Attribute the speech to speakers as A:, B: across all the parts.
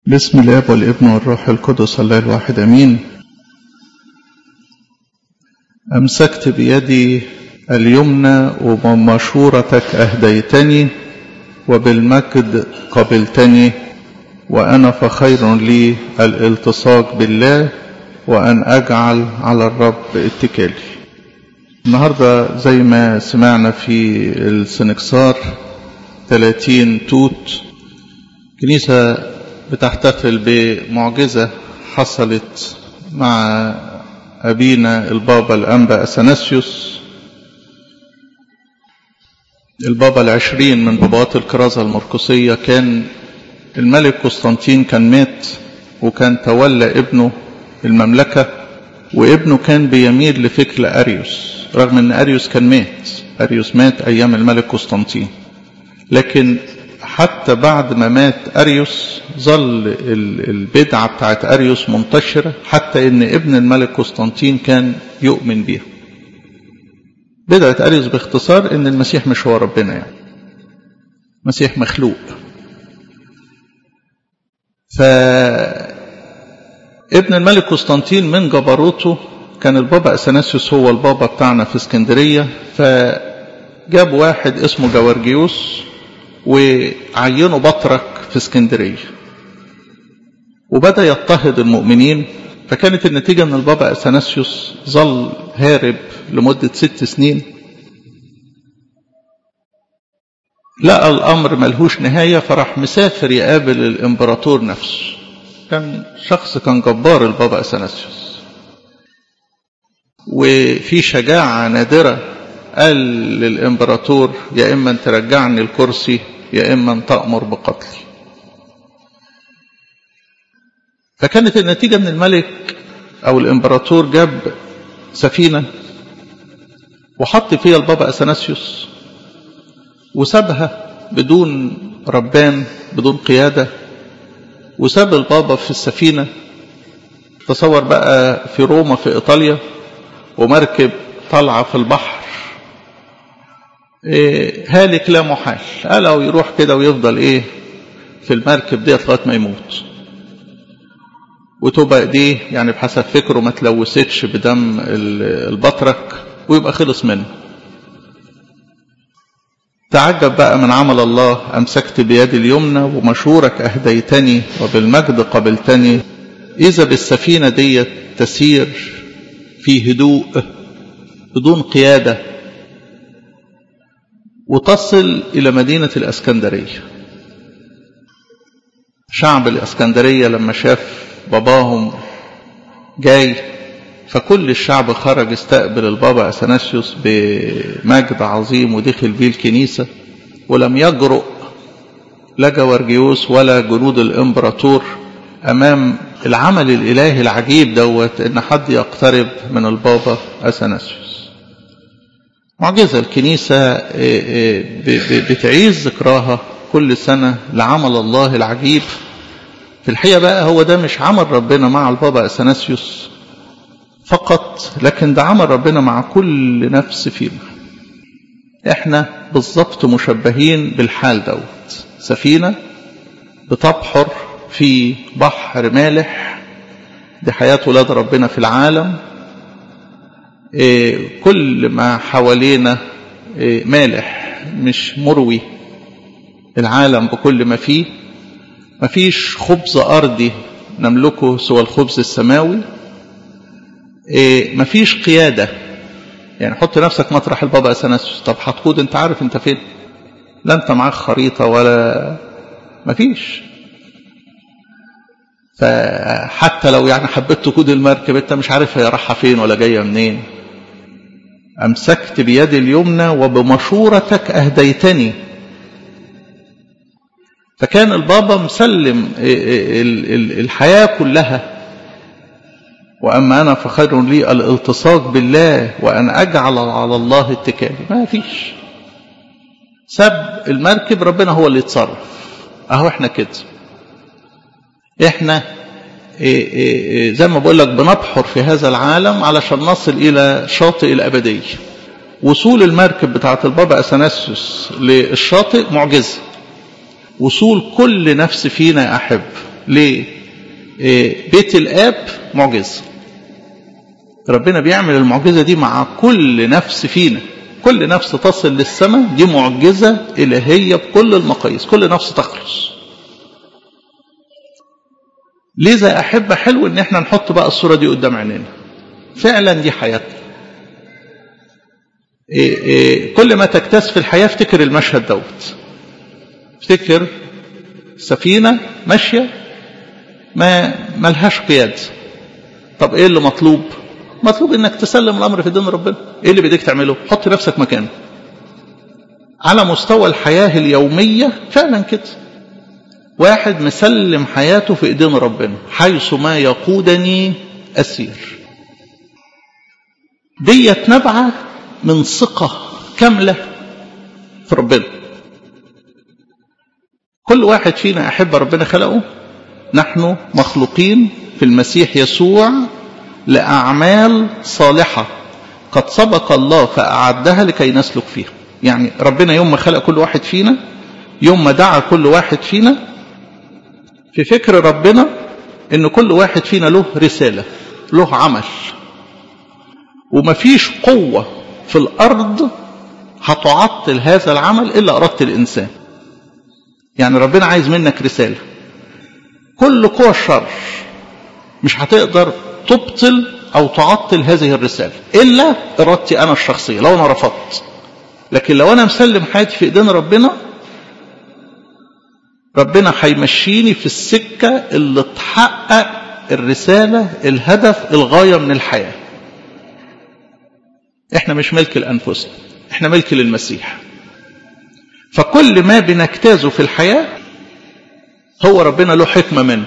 A: بسم الاب والابن والروح القدس الله الواحد امين امسكت بيدي اليمنى وبمشورتك اهديتني وبالمجد قبلتني وانا فخير لي الالتصاق بالله وان اجعل على الرب اتكالي النهارده زي ما سمعنا في السنكسار 30 توت كنيسه بتحتفل بمعجزة حصلت مع أبينا البابا الأنبا أثناسيوس البابا العشرين من بابات الكرازة المرقسية كان الملك قسطنطين كان مات وكان تولى ابنه المملكة وابنه كان بيميل لفكر أريوس رغم أن أريوس كان مات أريوس مات أيام الملك قسطنطين لكن حتى بعد ما مات أريوس ظل البدعة بتاعت أريوس منتشرة حتى إن ابن الملك قسطنطين كان يؤمن بيها بدعة أريوس باختصار إن المسيح مش هو ربنا يعني مسيح مخلوق ف ابن الملك قسطنطين من جبروته كان البابا أثناسيوس هو البابا بتاعنا في اسكندرية فجاب واحد اسمه جوارجيوس وعينوا بطرك في اسكندرية وبدأ يضطهد المؤمنين فكانت النتيجة أن البابا أثناسيوس ظل هارب لمدة ست سنين لقى الأمر ملهوش نهاية فراح مسافر يقابل الإمبراطور نفسه كان شخص كان جبار البابا أثناسيوس وفي شجاعة نادرة قال للإمبراطور يا إما أن ترجعني الكرسي يا إما أن تأمر بقتلي فكانت النتيجة أن الملك أو الإمبراطور جاب سفينة وحط فيها البابا أثناسيوس وسابها بدون ربان بدون قيادة وساب البابا في السفينة تصور بقى في روما في إيطاليا ومركب طالعة في البحر إيه هالك لا محال قال او يروح كده ويفضل ايه في المركب ديت لغايه ما يموت وتبقى ايديه يعني بحسب فكره ما تلوثتش بدم البطرك ويبقى خلص منه تعجب بقى من عمل الله امسكت بيدي اليمنى ومشورك اهديتني وبالمجد قبلتني اذا بالسفينه ديت تسير في هدوء بدون قياده وتصل إلى مدينة الأسكندرية شعب الأسكندرية لما شاف باباهم جاي فكل الشعب خرج استقبل البابا أثناسيوس بمجد عظيم ودخل بيه الكنيسة ولم يجرؤ لا جوارجيوس ولا جنود الإمبراطور أمام العمل الإلهي العجيب دوت إن حد يقترب من البابا أثناسيوس معجزة الكنيسة بتعيش ذكراها كل سنة لعمل الله العجيب في الحقيقة بقى هو ده مش عمل ربنا مع البابا أثناسيوس فقط لكن ده عمل ربنا مع كل نفس فينا احنا بالظبط مشبهين بالحال دوت سفينة بتبحر في بحر مالح دي حياة ولاد ربنا في العالم إيه كل ما حوالينا إيه مالح مش مروي العالم بكل ما فيه مفيش خبز أرضي نملكه سوى الخبز السماوي إيه مفيش قيادة يعني حط نفسك مطرح البابا أثناسيوس طب هتقود انت عارف انت فين لا انت معاك خريطة ولا مفيش فحتى لو يعني حبيت تقود المركب انت مش عارف هي رايحه فين ولا جايه منين امسكت بيدي اليمنى وبمشورتك اهديتني فكان البابا مسلم الحياه كلها واما انا فخير لي الالتصاق بالله وان اجعل على الله اتكالي ما فيش ساب المركب ربنا هو اللي يتصرف اهو احنا كده احنا إيه إيه زي ما بقول لك بنبحر في هذا العالم علشان نصل الى شاطئ الابديه وصول المركب بتاعه البابا اثناسيوس للشاطئ معجزه وصول كل نفس فينا يا احب لبيت الآب معجزة ربنا بيعمل المعجزة دي مع كل نفس فينا كل نفس تصل للسماء دي معجزة إلهية بكل المقاييس كل نفس تخلص لذا أحب حلو إن احنا نحط بقى الصورة دي قدام عينينا فعلا دي حياتنا إيه إيه كل ما تكتسف الحياة افتكر المشهد دوت افتكر سفينة ماشية ما ملهاش قيادة طب ايه اللي مطلوب مطلوب انك تسلم الامر في دين ربنا ايه اللي بدك تعمله حط نفسك مكانه على مستوى الحياة اليومية فعلا كده واحد مسلم حياته في ايدين ربنا حيث ما يقودني اسير ديت نبعة من ثقة كاملة في ربنا كل واحد فينا أحب ربنا خلقه نحن مخلوقين في المسيح يسوع لأعمال صالحة قد سبق الله فأعدها لكي نسلك فيها يعني ربنا يوم ما خلق كل واحد فينا يوم ما دعا كل واحد فينا في فكر ربنا ان كل واحد فينا له رسالة له عمل ومفيش قوة في الأرض هتعطل هذا العمل إلا أردت الإنسان يعني ربنا عايز منك رسالة كل قوى الشر مش هتقدر تبطل أو تعطل هذه الرسالة إلا إرادتي أنا الشخصية لو أنا رفضت لكن لو أنا مسلم حياتي في إيدين ربنا ربنا هيمشيني في السكة اللي تحقق الرسالة الهدف الغاية من الحياة احنا مش ملك لأنفسنا احنا ملك للمسيح فكل ما بنجتازه في الحياة هو ربنا له حكمة منه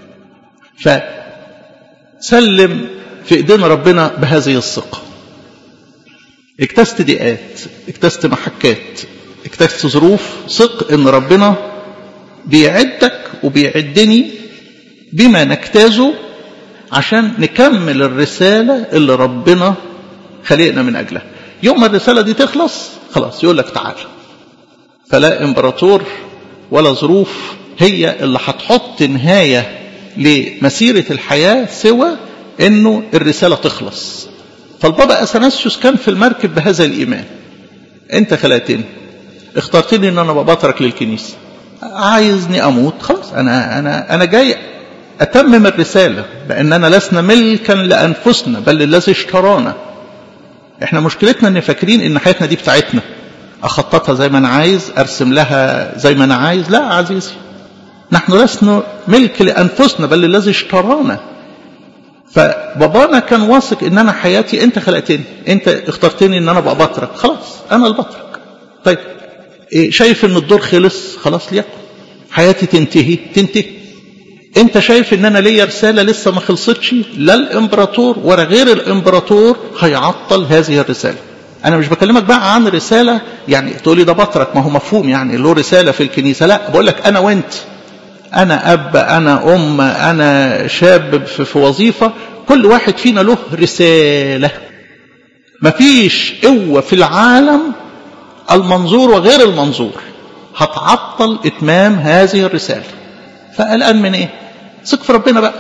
A: فسلم في ايدين ربنا بهذه الثقة اكتست ضيقات اكتست محكات اكتست ظروف ثق ان ربنا بيعدك وبيعدني بما نجتازه عشان نكمل الرسالة اللي ربنا خلقنا من أجلها يوم ما الرسالة دي تخلص خلاص يقول لك تعال فلا إمبراطور ولا ظروف هي اللي هتحط نهاية لمسيرة الحياة سوى انه الرسالة تخلص فالبابا أثناسيوس كان في المركب بهذا الإيمان انت خلقتني اخترتني ان انا بطرك للكنيسة عايزني اموت خلاص انا انا انا جاي اتمم الرسالة باننا لسنا ملكا لانفسنا بل الذي اشترانا احنا مشكلتنا ان فاكرين ان حياتنا دي بتاعتنا اخططها زي ما انا عايز ارسم لها زي ما انا عايز لا عزيزي نحن لسنا ملك لانفسنا بل الذي اشترانا فبابانا كان واثق ان انا حياتي انت خلقتني انت اخترتني ان انا ابقى بطرك خلاص انا البطرك طيب إيه شايف ان الدور خلص خلاص ليكن حياتي تنتهي تنتهي انت شايف ان انا ليا رساله لسه ما خلصتش لا الامبراطور ولا غير الامبراطور هيعطل هذه الرساله انا مش بكلمك بقى عن رساله يعني تقولي ده بطرك ما هو مفهوم يعني له رساله في الكنيسه لا بقول لك انا وانت انا اب انا ام انا شاب في, في وظيفه كل واحد فينا له رساله مفيش قوه في العالم المنظور وغير المنظور هتعطل اتمام هذه الرساله فقلقان من ايه ثق في ربنا بقى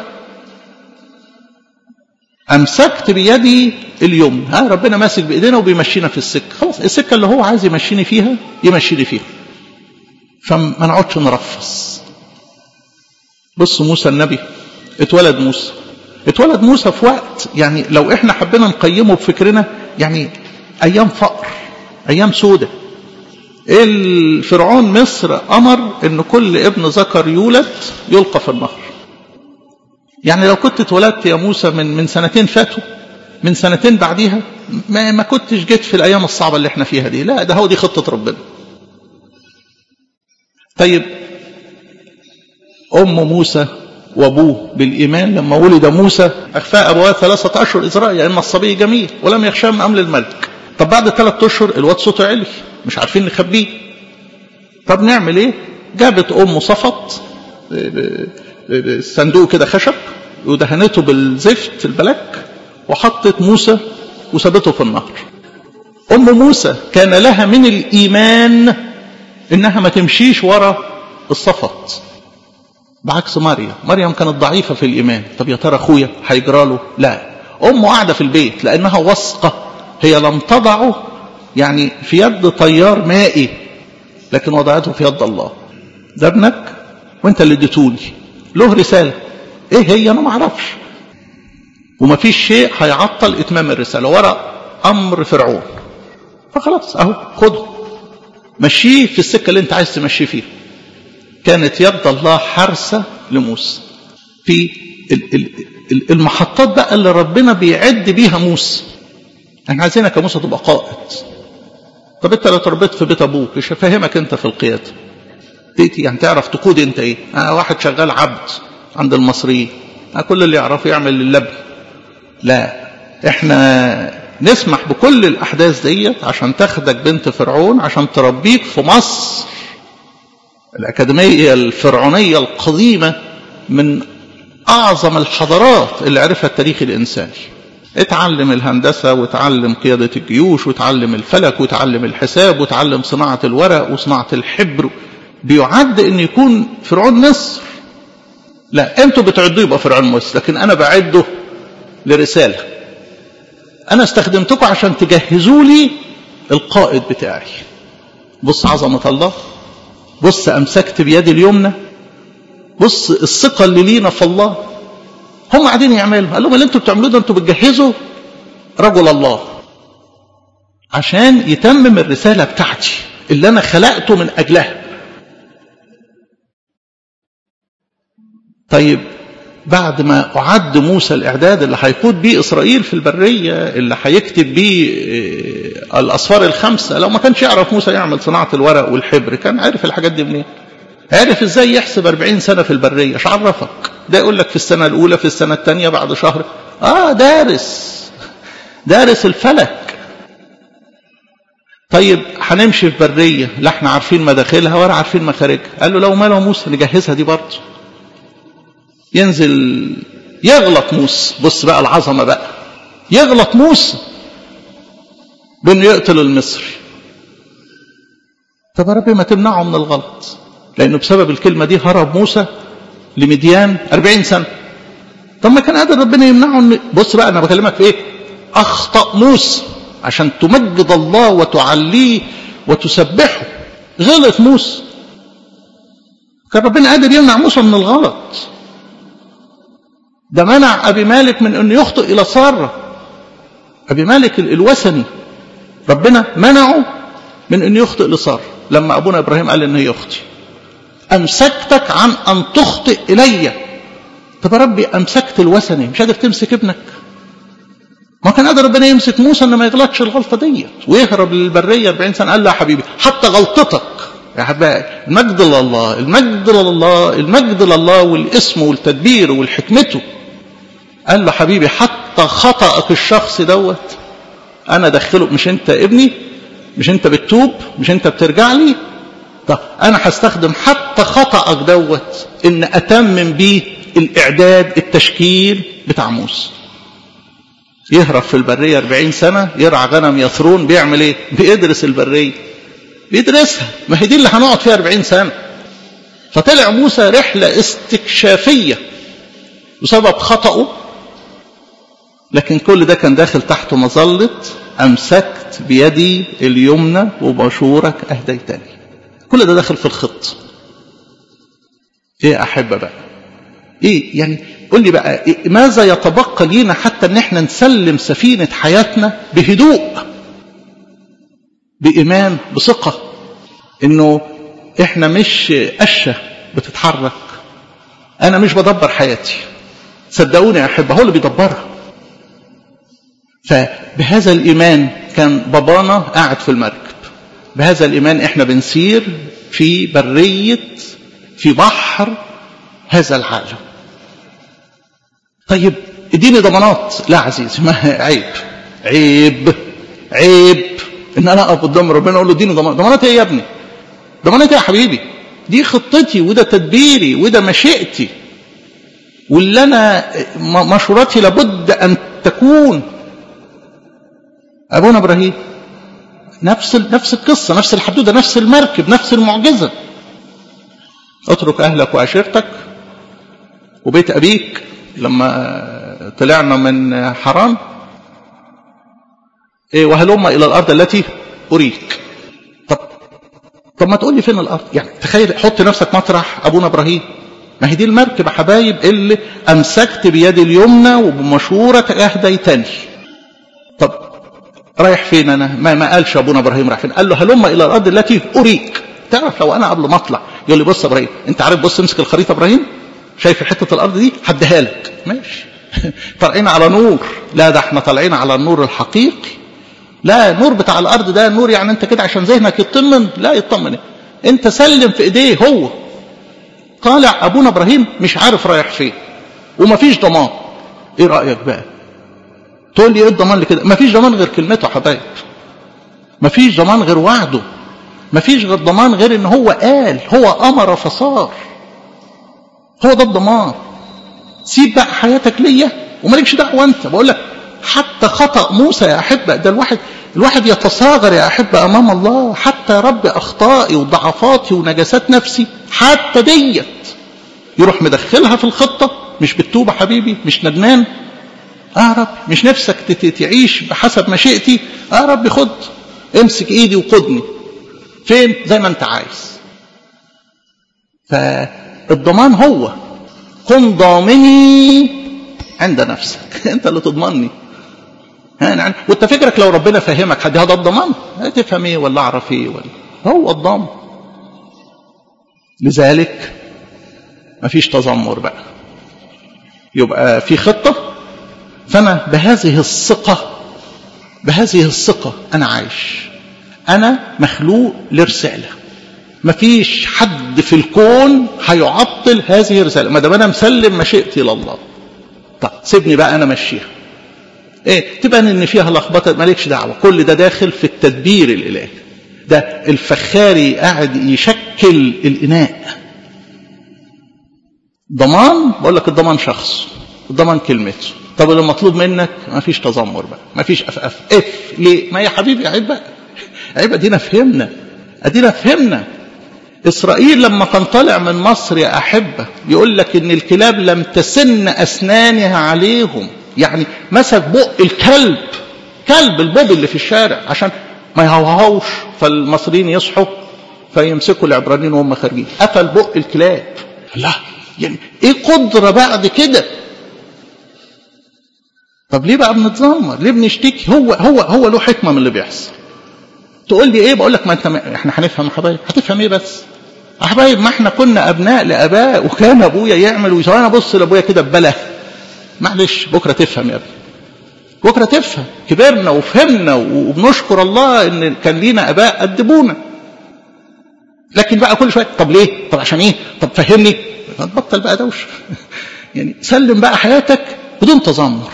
A: امسكت بيدي اليوم ها ربنا ماسك بايدينا وبيمشينا في السكه خلاص السكه اللي هو عايز يمشيني فيها يمشيني فيها فما نقعدش نرفص بص موسى النبي اتولد موسى اتولد موسى في وقت يعني لو احنا حبينا نقيمه بفكرنا يعني ايام فقر ايام سودة الفرعون مصر امر ان كل ابن ذكر يولد يلقى في النهر يعني لو كنت اتولدت يا موسى من من سنتين فاتوا من سنتين بعديها ما, ما كنتش جيت في الايام الصعبه اللي احنا فيها دي لا ده هو دي خطه ربنا طيب ام موسى وابوه بالايمان لما ولد موسى اخفى ابواه ثلاثه اشهر ازراء ان الصبي جميل ولم يخشى من امر الملك طب بعد ثلاث اشهر الواد صوته عالي مش عارفين نخبيه طب نعمل ايه جابت امه صفت الصندوق كده خشب ودهنته بالزفت البلاك وحطت موسى وسابته في النهر ام موسى كان لها من الايمان انها ما تمشيش ورا الصفت بعكس مريم مريم كانت ضعيفة في الإيمان طب يا ترى أخويا هيجرى له لا أمه قاعدة في البيت لأنها واثقة هي لم تضعه يعني في يد طيار مائي لكن وضعته في يد الله ده ابنك وانت اللي اديتوني له رسالة ايه هي انا ما اعرفش وما فيش شيء هيعطل اتمام الرسالة ورا امر فرعون فخلاص اهو خده مشيه في السكة اللي انت عايز تمشيه فيها كانت يد الله حرسة لموسى في المحطات بقى اللي ربنا بيعد بيها موسى احنا عايزينك يا موسى تبقى قائد طب انت لو تربيت في بيت ابوك مش هفهمك انت في القياده تيجي يعني تعرف تقود انت ايه آه واحد شغال عبد عند المصريين آه كل اللي يعرفه يعمل اللبن لا احنا نسمح بكل الاحداث ديت عشان تاخدك بنت فرعون عشان تربيك في مصر الاكاديميه الفرعونيه القديمه من اعظم الحضارات اللي عرفها التاريخ الانساني اتعلم الهندسة وتعلم قيادة الجيوش وتعلم الفلك وتعلم الحساب وتعلم صناعة الورق وصناعة الحبر بيعد ان يكون فرعون مصر لا انتوا بتعدوا يبقى فرعون مصر لكن انا بعده لرسالة انا استخدمتكم عشان تجهزوا لي القائد بتاعي بص عظمة الله بص امسكت بيدي اليمنى بص الثقة اللي لينا في الله هم قاعدين يعملوا قال لهم اللي انتوا بتعملوه ده انتوا بتجهزوا رجل الله عشان يتمم الرسالة بتاعتي اللي انا خلقته من اجلها طيب بعد ما أعد موسى الإعداد اللي هيقود بيه إسرائيل في البرية اللي هيكتب بيه الأسفار الخمسة لو ما كانش يعرف موسى يعمل صناعة الورق والحبر كان عارف الحاجات دي منين عارف ازاي يحسب 40 سنة في البرية ايش عرفك ده يقول لك في السنة الأولى في السنة الثانية بعد شهر آه دارس دارس الفلك طيب هنمشي في برية لا احنا عارفين مداخلها ولا عارفين مخارجها قال له لو ماله موسى نجهزها دي برضه ينزل يغلط موسى بص بقى العظمة بقى يغلط موسى بانه يقتل المصري طب يا ربي ما تمنعه من الغلط لانه بسبب الكلمة دي هرب موسى لمديان 40 سنة طب ما كان قادر ربنا يمنعه ان بص بقى انا بكلمك في ايه اخطأ موسى عشان تمجد الله وتعليه وتسبحه غلط موسى كان ربنا قادر يمنع موسى من الغلط ده منع ابي مالك من انه يخطئ الى ساره ابي مالك الوثني ربنا منعه من انه يخطئ لساره لما ابونا ابراهيم قال ان هي اختي امسكتك عن ان تخطئ الي طب يا ربي امسكت الوثني مش قادر تمسك ابنك ما كان قادر ربنا يمسك موسى انه ما يغلطش الغلطه ديت ويهرب للبريه 40 سنه قال له يا حبيبي حتى غلطتك يا حبايبي المجد لله المجد لله المجد لله والاسم والتدبير والحكمته قال له حبيبي حتى خطأك الشخص دوت انا ادخله مش انت ابني مش انت بتتوب مش انت بترجع لي طب انا هستخدم حتى خطأك دوت ان اتمم بيه الاعداد التشكيل بتاع موسى يهرب في البرية 40 سنة يرعى غنم يثرون بيعمل ايه بيدرس البرية بيدرسها ما هي دي اللي هنقعد فيها 40 سنة فطلع موسى رحلة استكشافية بسبب خطأه لكن كل ده كان داخل تحت مظلة أمسكت بيدي اليمنى وبشورك أهديتني كل ده داخل في الخط ايه أحبة بقى ايه يعني قول لي بقى إيه ماذا يتبقى لينا حتى ان احنا نسلم سفينة حياتنا بهدوء بإيمان بثقة انه احنا مش قشة بتتحرك انا مش بدبر حياتي صدقوني يا احبه هو اللي بيدبرها فبهذا الايمان كان بابانا قاعد في المركب بهذا الايمان احنا بنسير في بريه في بحر هذا العالم طيب اديني ضمانات لا عزيزي ما عيب عيب عيب ان انا اقف قدام ربنا اقول له اديني ضمانات ضمانات ايه يا ابني ضمانات ايه يا حبيبي دي خطتي وده تدبيري وده مشيئتي واللي انا مشورتي لابد ان تكون ابونا ابراهيم نفس نفس القصه نفس الحدوده نفس المركب نفس المعجزه اترك اهلك وعشيرتك وبيت أبيك لما طلعنا من حرام إيه وهلم إلى الأرض التي أريك طب طب ما تقول لي فين الأرض يعني تخيل حط نفسك مطرح أبونا إبراهيم ما هي دي المركب يا حبايب اللي أمسكت بيدي اليمنى وبمشورة أهديتني طب رايح فين أنا ما, ما قالش أبونا إبراهيم رايح فين قال له هلم إلى الأرض التي أريك تعرف لو أنا قبل ما أطلع يقول لي بص يا إبراهيم أنت عارف بص امسك الخريطة إبراهيم شايف حتة الأرض دي هديها لك ماشي طالعين على نور لا ده احنا طالعين على النور الحقيقي لا النور بتاع الارض ده نور يعني انت كده عشان ذهنك يطمن لا يطمن انت سلم في ايديه هو طالع ابونا ابراهيم مش عارف رايح فين ومفيش ضمان ايه رايك بقى تقول لي ايه الضمان لكده مفيش ضمان غير كلمته حبايب مفيش ضمان غير وعده مفيش غير ضمان غير ان هو قال هو امر فصار هو ده الضمان سيب بقى حياتك ليا ومالكش دعوه انت بقول لك حتى خطأ موسى يا أحبة ده الواحد الواحد يتصاغر يا أحبة أمام الله حتى يا رب أخطائي وضعفاتي ونجاسات نفسي حتى ديت يروح مدخلها في الخطة مش بالتوبة حبيبي مش ندمان آه رب مش نفسك تعيش بحسب مشيئتي آه رب خد امسك ايدي وقدني فين زي ما انت عايز فالضمان هو كن ضامني عند نفسك انت اللي تضمني يعني وانت فكرك لو ربنا فهمك هدي هذا الضمان تفهم ايه ولا اعرف ايه ولا هو الضامن لذلك مفيش تذمر بقى يبقى في خطه فانا بهذه الثقه بهذه الثقه انا عايش انا مخلوق لرساله مفيش حد في الكون هيعطل هذه الرساله ما دام انا مسلم مشيئتي لله طب سيبني بقى انا مشيها ايه تبان ان فيها لخبطه مالكش دعوه كل ده داخل في التدبير الالهي ده الفخاري قاعد يشكل الاناء ضمان بقول لك الضمان شخص الضمان كلمته طب اللي مطلوب منك ما فيش تذمر بقى ما فيش اف اف اف ليه ما يا حبيبي عيب بقى عيب ادينا فهمنا ادينا فهمنا إسرائيل لما كان طالع من مصر يا أحبة يقول لك إن الكلاب لم تسن أسنانها عليهم يعني مسك بق الكلب كلب البوب اللي في الشارع عشان ما يهوهوش فالمصريين يصحوا فيمسكوا العبرانيين وهم خارجين قفل بق الكلاب لا يعني ايه قدره بعد كده طب ليه بقى بنتذمر ليه بنشتكي هو هو هو له حكمه من اللي بيحصل تقول لي ايه بقول لك ما انت ما احنا هنفهم يا حبايب هتفهم ايه بس يا حبايب ما احنا كنا ابناء لاباء وكان ابويا يعمل ويسوي انا ابص لابويا كده ببله معلش بكره تفهم يا ابني بكره تفهم كبرنا وفهمنا وبنشكر الله ان كان لينا اباء ادبونا لكن بقى كل شويه طب ليه طب عشان ايه طب فهمني تبطل بقى دوش يعني سلم بقى حياتك بدون تذمر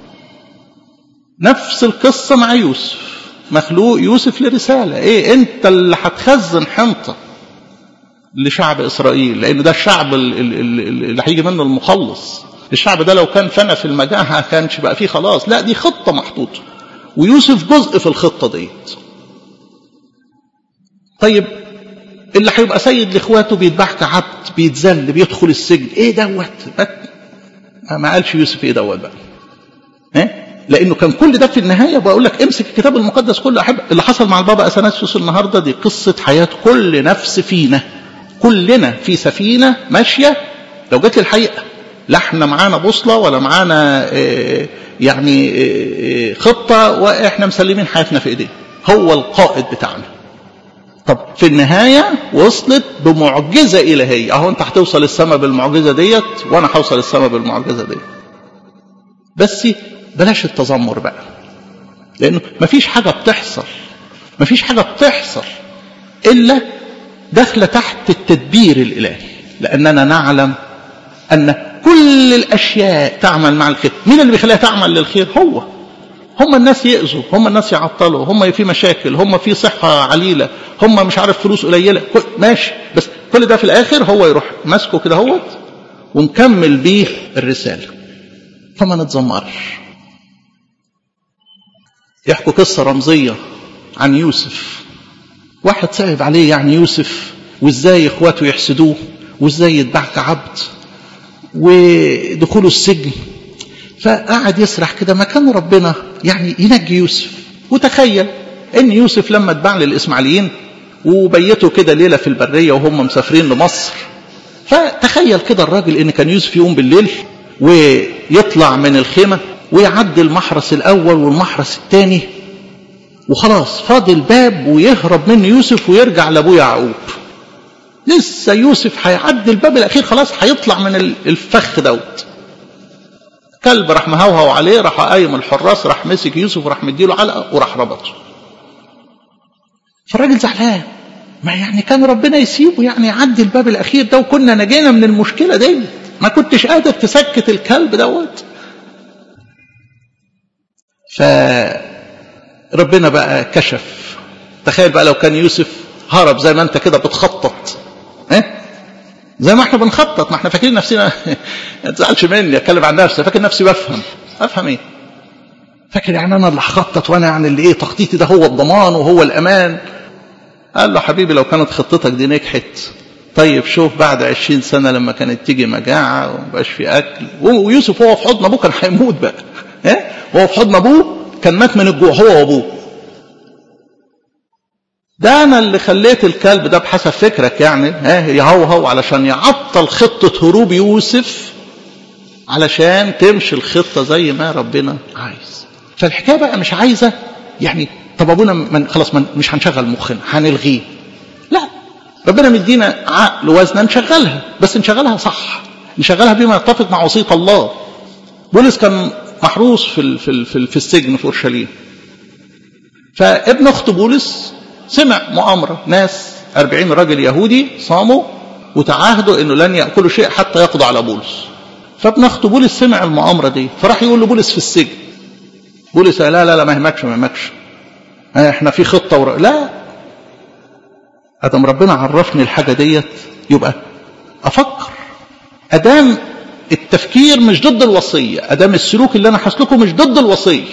A: نفس القصه مع يوسف مخلوق يوسف لرسالة ايه انت اللي هتخزن حنطة لشعب اسرائيل لان ده الشعب اللي هيجي منه المخلص الشعب ده لو كان فنى في المجاعة كانش بقى فيه خلاص لا دي خطة محطوطة ويوسف جزء في الخطة ديت طيب اللي هيبقى سيد لاخواته بيتباع كعبد بيتذل بيدخل السجن ايه دوت ما قالش يوسف ايه دوت بقى ايه لانه كان كل ده في النهايه بقول لك امسك الكتاب المقدس كله احب اللي حصل مع البابا اثناسيوس النهارده دي قصه حياه كل نفس فينا كلنا في سفينه ماشيه لو جت الحقيقه لا احنا معانا بوصله ولا معانا اه يعني اه خطه واحنا مسلمين حياتنا في ايديه هو القائد بتاعنا طب في النهايه وصلت بمعجزه الهيه اهو انت هتوصل السماء بالمعجزه ديت وانا هوصل السماء بالمعجزه ديت بس بلاش التذمر بقى لانه مفيش حاجه بتحصل مفيش حاجه بتحصل الا داخله تحت التدبير الالهي لاننا نعلم ان كل الاشياء تعمل مع الخير مين اللي بيخليها تعمل للخير هو هم الناس يأذوا هم الناس يعطلوا هم في مشاكل هم في صحة عليلة هم مش عارف فلوس قليلة ماشي بس كل ده في الآخر هو يروح ماسكه كده هوت ونكمل بيه الرسالة فما نتذمرش يحكوا قصة رمزية عن يوسف واحد صعب عليه يعني يوسف وازاي اخواته يحسدوه وازاي يتباع كعبد ودخوله السجن فقعد يسرح كده مكان ربنا يعني ينجي يوسف وتخيل ان يوسف لما اتباع للاسماعيليين وبيته كده ليله في البريه وهم مسافرين لمصر فتخيل كده الراجل ان كان يوسف يقوم بالليل ويطلع من الخيمه ويعدي المحرس الاول والمحرس الثاني وخلاص فاضي الباب ويهرب منه يوسف ويرجع لابوه يعقوب لسه يوسف هيعدي الباب الاخير خلاص هيطلع من الفخ دوت كلب راح مهوهو عليه راح قايم الحراس راح مسك يوسف وراح مديله علقه وراح ربطه فالراجل زعلان ما يعني كان ربنا يسيبه يعني يعدي الباب الاخير ده وكنا نجينا من المشكله دي ما كنتش قادر تسكت الكلب دوت فربنا بقى كشف تخيل بقى لو كان يوسف هرب زي ما انت كده بتخطط ايه زي ما احنا بنخطط ما احنا فاكرين نفسنا ما تزعلش مني اتكلم عن نفسي فاكر نفسي بفهم افهم ايه فاكر يعني انا اللي هخطط وانا يعني اللي ايه تخطيطي ده هو الضمان وهو الامان قال له حبيبي لو كانت خطتك دي نجحت طيب شوف بعد عشرين سنة لما كانت تيجي مجاعة ومبقاش في أكل ويوسف هو في حضن أبوه كان هيموت بقى ها وهو في حضن أبوه كان مات من الجوع هو وأبوه ده أنا اللي خليت الكلب ده بحسب فكرك يعني ها يهوهو علشان يعطل خطة هروب يوسف علشان تمشي الخطة زي ما ربنا عايز فالحكاية بقى مش عايزة يعني طب ابونا من خلاص من مش هنشغل مخنا هنلغيه لا ربنا مدينا عقل وزنه نشغلها بس نشغلها صح نشغلها بما يتفق مع وصيه الله بولس كان محروس في ال في ال في, ال في السجن في اورشليم فابن اخت بولس سمع مؤامره ناس أربعين راجل يهودي صاموا وتعاهدوا انه لن ياكلوا شيء حتى يقضوا على بولس فابن اخت بولس سمع المؤامره دي فراح يقول لبولس في السجن بولس لا لا لا ما يهمكش ما يهمكش احنا في خطة ور... لا ادم ربنا عرفني الحاجة ديت يبقى افكر ادام التفكير مش ضد الوصية ادام السلوك اللي انا هسلكه مش ضد الوصية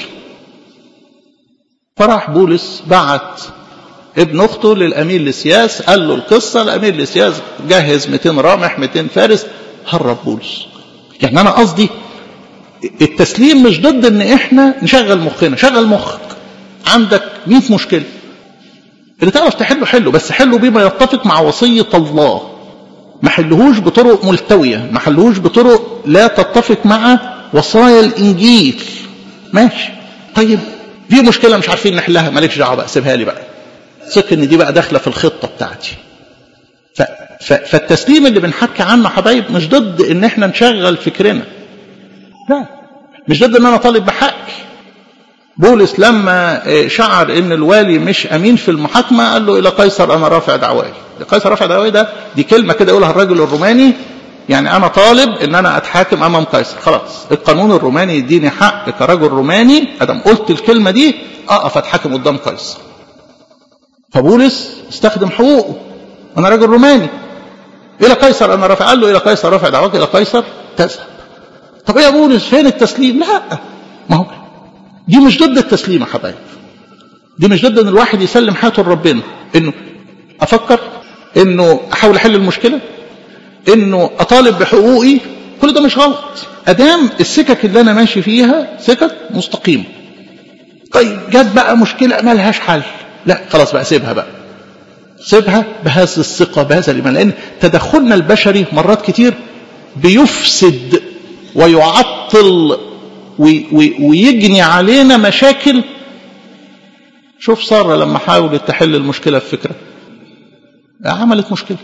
A: فراح بولس بعت ابن اخته للامير لسياس قال له القصة الامير لسياس جهز 200 رامح 200 فارس هرب بولس يعني انا قصدي التسليم مش ضد ان احنا نشغل مخنا شغل مخك عندك 100 مشكله اللي تعرف تحله حله بس حله بما يتفق مع وصيه الله ما حلهوش بطرق ملتويه ما حلهوش بطرق لا تتفق مع وصايا الانجيل ماشي طيب في مشكله مش عارفين نحلها مالكش دعوه بقى سيبها لي بقى ثق ان دي بقى داخله في الخطه بتاعتي ف... ف... فالتسليم اللي بنحكي عنه حبايب مش ضد ان احنا نشغل فكرنا لا مش ضد ان انا طالب بحقي بولس لما شعر ان الوالي مش امين في المحاكمه قال له الى قيصر انا رافع دعواي قيصر رافع دعواي ده دي كلمه كده يقولها الراجل الروماني يعني انا طالب ان انا اتحاكم امام قيصر خلاص القانون الروماني يديني حق كرجل روماني ادم قلت الكلمه دي اقف اتحاكم قدام قيصر فبولس استخدم حقوقه انا راجل روماني الى قيصر انا رافع قال له الى قيصر رافع دعواك الى قيصر تذهب طب ايه يا بولس فين التسليم لا ما هو دي مش ضد التسليم يا حبايب دي مش ضد ان الواحد يسلم حياته لربنا انه افكر انه احاول احل المشكله انه اطالب بحقوقي كل ده مش غلط ادام السكك اللي انا ماشي فيها سكك مستقيمه طيب جت بقى مشكله مالهاش حل لا خلاص بقى سيبها بقى سيبها بهذه الثقه بهذا الايمان لان تدخلنا البشري مرات كتير بيفسد ويعطل ويجني علينا مشاكل شوف سارة لما حاولت تحل المشكلة في فكرة عملت مشكلة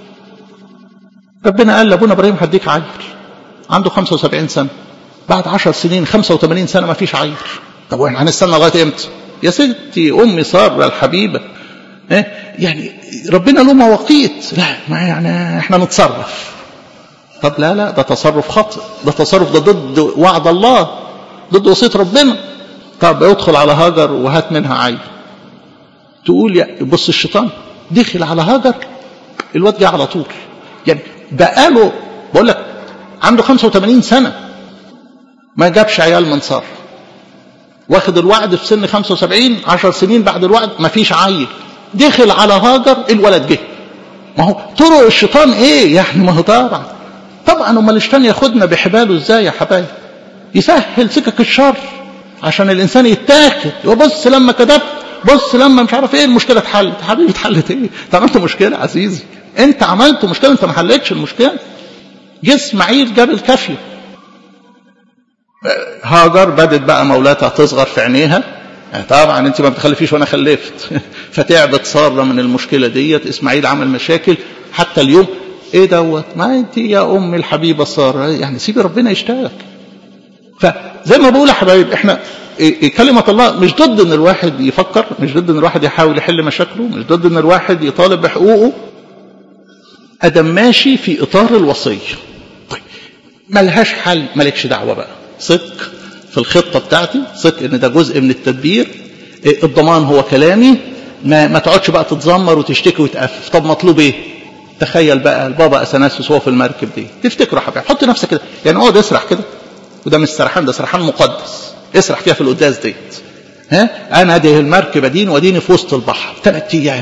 A: ربنا قال لابونا ابراهيم هديك عيل عنده 75 سنة بعد 10 سنين 85 سنة ما فيش عيل طب واحنا هنستنى لغاية امتى يا ستي امي سارة الحبيبة إيه؟ يعني ربنا له مواقيت لا ما يعني احنا نتصرف طب لا لا ده تصرف خاطئ ده تصرف ده ضد وعد الله ضد وصيه ربنا طب ادخل على هاجر وهات منها عيل تقول يا بص الشيطان دخل على هاجر الواد جه على طول يعني بقاله بقول لك عنده 85 سنه ما جابش عيال من صار واخد الوعد في سن 75 10 سنين بعد الوعد ما فيش عيل دخل على هاجر الولد جه ما هو طرق الشيطان ايه يعني ما هو طبعا طبعا امال الشيطان ياخدنا بحباله ازاي يا حبايب يسهل سكك الشر عشان الانسان يتاخد وبص لما كتبت بص لما مش عارف ايه المشكله اتحلت حبيبي اتحلت ايه انت عملت مشكله عزيزي انت عملت مشكله انت ما حلتش المشكله جه اسماعيل جاب الكافيه هاجر بدت بقى مولاتها تصغر في عينيها طبعا انت ما بتخلفيش وانا خلفت فتعبت ساره من المشكله ديت اسماعيل عمل مشاكل حتى اليوم ايه دوت ما انت يا ام الحبيبه ساره يعني سيبي ربنا يشتغل فزي ما بقول يا حبايب احنا إيه كلمة الله مش ضد ان الواحد يفكر مش ضد ان الواحد يحاول يحل مشاكله مش ضد ان الواحد يطالب بحقوقه ادم ماشي في اطار الوصية طيب ملهاش حل مالكش دعوة بقى صدق في الخطة بتاعتي صدق ان ده جزء من التدبير إيه الضمان هو كلامي ما, ما تقعدش بقى تتذمر وتشتكي وتقفف طب مطلوب ايه تخيل بقى البابا اثناسيوس وهو في المركب دي تفتكروا حبيبي حط نفسك كده يعني اقعد اسرح كده وده مش سرحان ده سرحان مقدس اسرح فيها في القداس ديت ها انا دي المركبه دين وديني في وسط البحر ثلاث ايام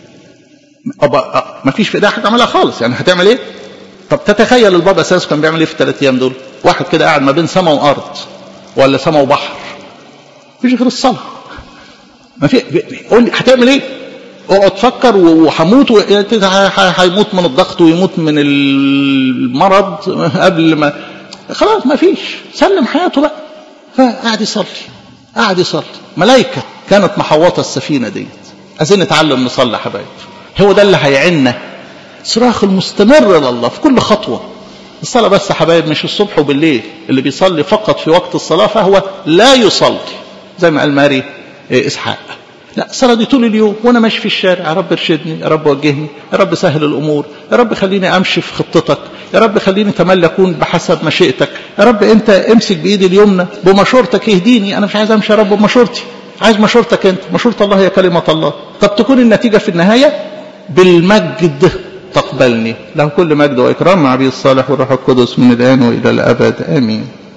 A: ما فيش في ايديها حاجه اعملها خالص يعني هتعمل ايه طب تتخيل البابا اساس كان بيعمل ايه في الثلاث ايام دول واحد كده قاعد ما بين سماء وارض ولا سماء وبحر مفيش غير الصلاه ما في قول لي هتعمل ايه اقعد فكر وهموت هيموت من الضغط ويموت من المرض قبل ما خلاص ما فيش سلم حياته بقى فقعد يصلي قعد يصلي ملائكة كانت محوطة السفينة ديت عايزين نتعلم نصلي يا حبايب هو ده اللي هيعنا صراخ المستمر لله في كل خطوة الصلاة بس يا حبايب مش الصبح وبالليل اللي بيصلي فقط في وقت الصلاة فهو لا يصلي زي ما قال ماري إسحاق لا الصلاة دي طول اليوم وأنا ماشي في الشارع يا رب ارشدني يا رب وجهني يا رب سهل الأمور يا رب خليني أمشي في خطتك يا رب خليني تملي أكون بحسب مشيئتك يا رب أنت امسك بإيدي اليمنى بمشورتك اهديني أنا مش عايز أمشي يا رب بمشورتي عايز مشورتك أنت مشورة الله هي كلمة الله طب تكون النتيجة في النهاية بالمجد تقبلني له كل مجد وإكرام مع أبي الصالح والروح القدس من الآن وإلى الأبد آمين